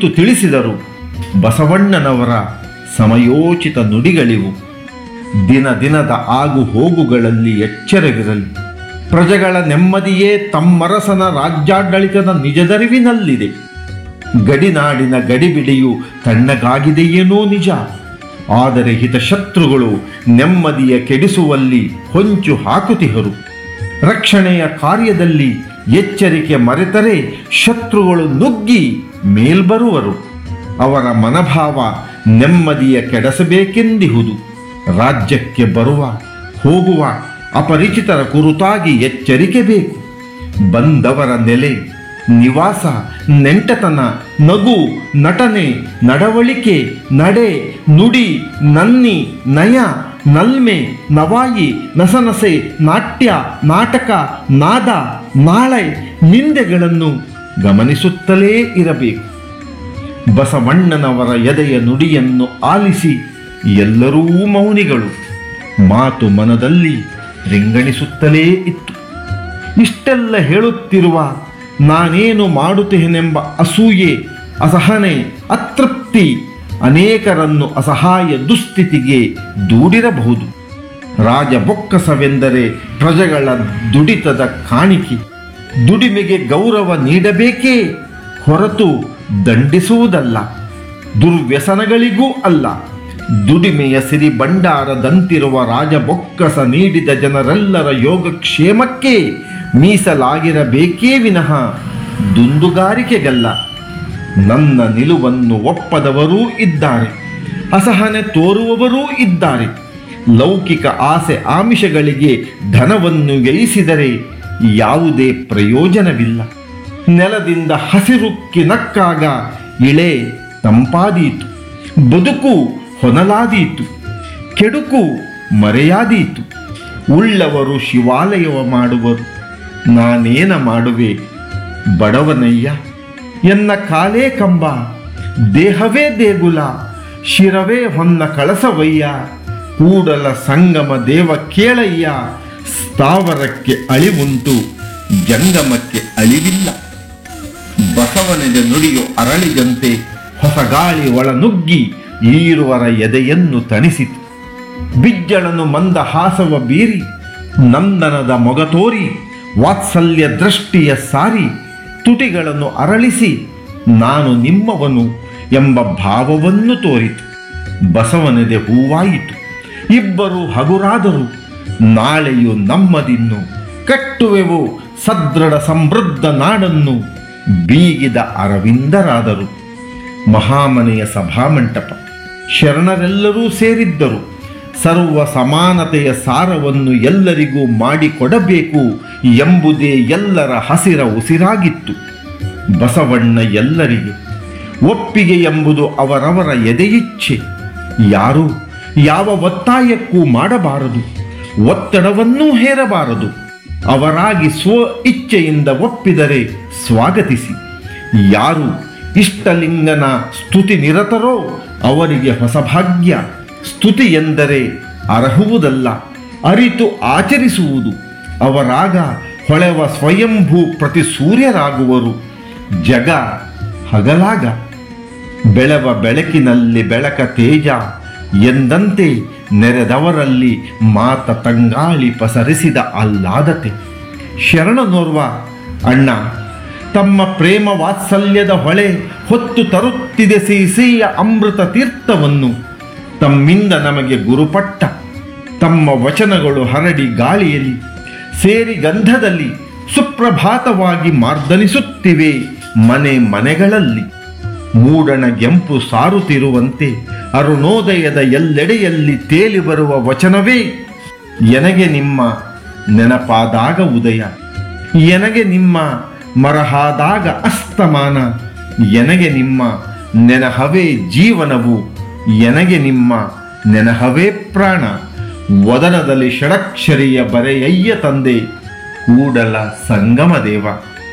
ಹೊತ್ತು ತಿಳಿಸಿದರು ಬಸವಣ್ಣನವರ ಸಮಯೋಚಿತ ನುಡಿಗಳಿವು ದಿನ ದಿನದ ಆಗು ಹೋಗುಗಳಲ್ಲಿ ಎಚ್ಚರವಿರಲಿ ಪ್ರಜೆಗಳ ನೆಮ್ಮದಿಯೇ ತಮ್ಮರಸನ ರಾಜ್ಯಾಡಳಿತದ ನಿಜದರಿವಿನಲ್ಲಿದೆ ಗಡಿನಾಡಿನ ಗಡಿಬಿಡಿಯು ತಣ್ಣಗಾಗಿದೆಯೇನೋ ನಿಜ ಆದರೆ ಹಿತಶತ್ರುಗಳು ನೆಮ್ಮದಿಯ ಕೆಡಿಸುವಲ್ಲಿ ಹೊಂಚು ಹಾಕುತಿಹರು ರಕ್ಷಣೆಯ ಕಾರ್ಯದಲ್ಲಿ ಎಚ್ಚರಿಕೆ ಮರೆತರೆ ಶತ್ರುಗಳು ನುಗ್ಗಿ ಮೇಲ್ಬರುವರು ಅವರ ಮನೋಭಾವ ನೆಮ್ಮದಿಯ ಕೆಡಿಸಬೇಕೆಂದಿಹುದು ರಾಜ್ಯಕ್ಕೆ ಬರುವ ಹೋಗುವ ಅಪರಿಚಿತರ ಕುರಿತಾಗಿ ಎಚ್ಚರಿಕೆ ಬೇಕು ಬಂದವರ ನೆಲೆ ನಿವಾಸ ನೆಂಟತನ ನಗು ನಟನೆ ನಡವಳಿಕೆ ನಡೆ ನುಡಿ ನನ್ನಿ ನಯ ನಲ್ಮೆ ನವಾಯಿ ನಸನಸೆ ನಾಟ್ಯ ನಾಟಕ ನಾದ ನಾಳೆ ನಿಂದೆಗಳನ್ನು ಗಮನಿಸುತ್ತಲೇ ಇರಬೇಕು ಬಸವಣ್ಣನವರ ಎದೆಯ ನುಡಿಯನ್ನು ಆಲಿಸಿ ಎಲ್ಲರೂ ಮೌನಿಗಳು ಮಾತು ಮನದಲ್ಲಿ ರಿಂಗಣಿಸುತ್ತಲೇ ಇತ್ತು ಇಷ್ಟೆಲ್ಲ ಹೇಳುತ್ತಿರುವ ನಾನೇನು ಮಾಡುತ್ತೇನೆಂಬ ಅಸೂಯೆ ಅಸಹನೆ ಅತೃಪ್ತಿ ಅನೇಕರನ್ನು ಅಸಹಾಯ ದುಸ್ಥಿತಿಗೆ ದೂಡಿರಬಹುದು ರಾಜ ಬೊಕ್ಕಸವೆಂದರೆ ಪ್ರಜೆಗಳ ದುಡಿತದ ಕಾಣಿಕೆ ದುಡಿಮೆಗೆ ಗೌರವ ನೀಡಬೇಕೇ ಹೊರತು ದಂಡಿಸುವುದಲ್ಲ ದುರ್ವ್ಯಸನಗಳಿಗೂ ಅಲ್ಲ ದುಡಿಮೆಯ ಸಿರಿ ಭಂಡಾರದಂತಿರುವ ರಾಜ ಬೊಕ್ಕಸ ನೀಡಿದ ಜನರೆಲ್ಲರ ಯೋಗಕ್ಷೇಮಕ್ಕೆ ಮೀಸಲಾಗಿರಬೇಕೇ ವಿನಃ ದುಂದುಗಾರಿಕೆಗಲ್ಲ ನನ್ನ ನಿಲುವನ್ನು ಒಪ್ಪದವರೂ ಇದ್ದಾರೆ ಅಸಹನೆ ತೋರುವವರೂ ಇದ್ದಾರೆ ಲೌಕಿಕ ಆಸೆ ಆಮಿಷಗಳಿಗೆ ಧನವನ್ನು ವ್ಯಯಿಸಿದರೆ ಯಾವುದೇ ಪ್ರಯೋಜನವಿಲ್ಲ ನೆಲದಿಂದ ಹಸಿರುಕ್ಕಿ ನಕ್ಕಾಗ ಇಳೆ ತಂಪಾದೀತು ಬದುಕು ಹೊನಲಾದೀತು ಕೆಡುಕು ಮರೆಯಾದೀತು ಉಳ್ಳವರು ಶಿವಾಲಯವ ಮಾಡುವರು ನಾನೇನ ಮಾಡುವೆ ಬಡವನಯ್ಯ ಎನ್ನ ಕಾಲೇ ಕಂಬ ದೇಹವೇ ದೇಗುಲ ಶಿರವೇ ಹೊನ್ನ ಕಳಸವಯ್ಯ ಕೂಡಲ ಸಂಗಮ ದೇವ ಕೇಳಯ್ಯ ಸ್ಥಾವರಕ್ಕೆ ಅಳಿವುಂಟು ಜಂಗಮಕ್ಕೆ ಅಳಿವಿಲ್ಲ ಬಸವನೆದೆ ನುಡಿಯು ಅರಳಿದಂತೆ ಹೊಸ ಗಾಳಿ ಒಳನುಗ್ಗಿ ಈರುವರ ಎದೆಯನ್ನು ತಣಿಸಿತು ಬಿಜ್ಜಳನು ಮಂದ ಹಾಸವ ಬೀರಿ ನಂದನದ ಮೊಗ ತೋರಿ ವಾತ್ಸಲ್ಯ ದೃಷ್ಟಿಯ ಸಾರಿ ತುಟಿಗಳನ್ನು ಅರಳಿಸಿ ನಾನು ನಿಮ್ಮವನು ಎಂಬ ಭಾವವನ್ನು ತೋರಿತು ಬಸವನೆದೆ ಹೂವಾಯಿತು ಇಬ್ಬರು ಹಗುರಾದರು ನಾಳೆಯು ನಮ್ಮದಿನ್ನು ಕಟ್ಟುವೆವು ಸದೃಢ ಸಮೃದ್ಧ ನಾಡನ್ನು ಬೀಗಿದ ಅರವಿಂದರಾದರು ಮಹಾಮನೆಯ ಸಭಾಮಂಟಪ ಶರಣರೆಲ್ಲರೂ ಸೇರಿದ್ದರು ಸರ್ವ ಸಮಾನತೆಯ ಸಾರವನ್ನು ಎಲ್ಲರಿಗೂ ಮಾಡಿಕೊಡಬೇಕು ಎಂಬುದೇ ಎಲ್ಲರ ಹಸಿರ ಉಸಿರಾಗಿತ್ತು ಬಸವಣ್ಣ ಎಲ್ಲರಿಗೆ ಒಪ್ಪಿಗೆ ಎಂಬುದು ಅವರವರ ಎದೆಯಿಚ್ಛೆ ಯಾರೂ ಯಾವ ಒತ್ತಾಯಕ್ಕೂ ಮಾಡಬಾರದು ಒತ್ತಡವನ್ನೂ ಹೇರಬಾರದು ಅವರಾಗಿ ಸ್ವ ಇಚ್ಛೆಯಿಂದ ಒಪ್ಪಿದರೆ ಸ್ವಾಗತಿಸಿ ಯಾರು ಇಷ್ಟಲಿಂಗನ ಸ್ತುತಿ ನಿರತರೋ ಅವರಿಗೆ ಹೊಸ ಭಾಗ್ಯ ಸ್ತುತಿ ಎಂದರೆ ಅರ್ಹುವುದಲ್ಲ ಅರಿತು ಆಚರಿಸುವುದು ಅವರಾಗ ಹೊಳೆವ ಸ್ವಯಂಭೂ ಪ್ರತಿ ಸೂರ್ಯರಾಗುವರು ಜಗ ಹಗಲಾಗ ಬೆಳವ ಬೆಳಕಿನಲ್ಲಿ ಬೆಳಕ ತೇಜ ಎಂದಂತೆ ನೆರೆದವರಲ್ಲಿ ಮಾತ ತಂಗಾಳಿ ಪಸರಿಸಿದ ಆಹ್ಲಾದತೆ ಶರಣನೋರ್ವ ಅಣ್ಣ ತಮ್ಮ ಪ್ರೇಮ ವಾತ್ಸಲ್ಯದ ಹೊಳೆ ಹೊತ್ತು ತರುತ್ತಿದೆ ಸಿಹಿಯ ಅಮೃತ ತೀರ್ಥವನ್ನು ತಮ್ಮಿಂದ ನಮಗೆ ಗುರುಪಟ್ಟ ತಮ್ಮ ವಚನಗಳು ಹರಡಿ ಗಾಳಿಯಲ್ಲಿ ಸೇರಿ ಗಂಧದಲ್ಲಿ ಸುಪ್ರಭಾತವಾಗಿ ಮಾರ್ದನಿಸುತ್ತಿವೆ ಮನೆ ಮನೆಗಳಲ್ಲಿ ಮೂಡಣ ಗೆಂಪು ಸಾರುತ್ತಿರುವಂತೆ ಅರುಣೋದಯದ ಎಲ್ಲೆಡೆಯಲ್ಲಿ ತೇಲಿ ಬರುವ ವಚನವೇ ಎನಗೆ ನಿಮ್ಮ ನೆನಪಾದಾಗ ಉದಯ ಎನಗೆ ನಿಮ್ಮ ಮರಹಾದಾಗ ಅಸ್ತಮಾನ ಎನಗೆ ನಿಮ್ಮ ನೆನಹವೇ ಜೀವನವು ಎನಗೆ ನಿಮ್ಮ ನೆನಹವೇ ಪ್ರಾಣ ವದನದಲ್ಲಿ ಷಡಕ್ಷರಿಯ ಬರೆಯಯ್ಯ ತಂದೆ ಕೂಡಲ ಸಂಗಮ ದೇವ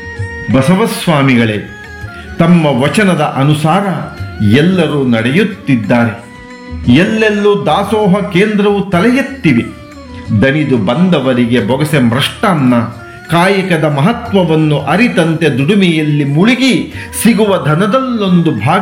ಬಸವಸ್ವಾಮಿಗಳೇ ತಮ್ಮ ವಚನದ ಅನುಸಾರ ಎಲ್ಲರೂ ನಡೆಯುತ್ತಿದ್ದಾರೆ ಎಲ್ಲೆಲ್ಲೂ ದಾಸೋಹ ಕೇಂದ್ರವು ತಲೆ ಎತ್ತಿವೆ ದಣಿದು ಬಂದವರಿಗೆ ಬೊಗಸೆ ಮೃಷ್ಟಾನ್ನ ಕಾಯಕದ ಮಹತ್ವವನ್ನು ಅರಿತಂತೆ ದುಡಿಮೆಯಲ್ಲಿ ಮುಳುಗಿ ಸಿಗುವ ಧನದಲ್ಲೊಂದು ಭಾಗ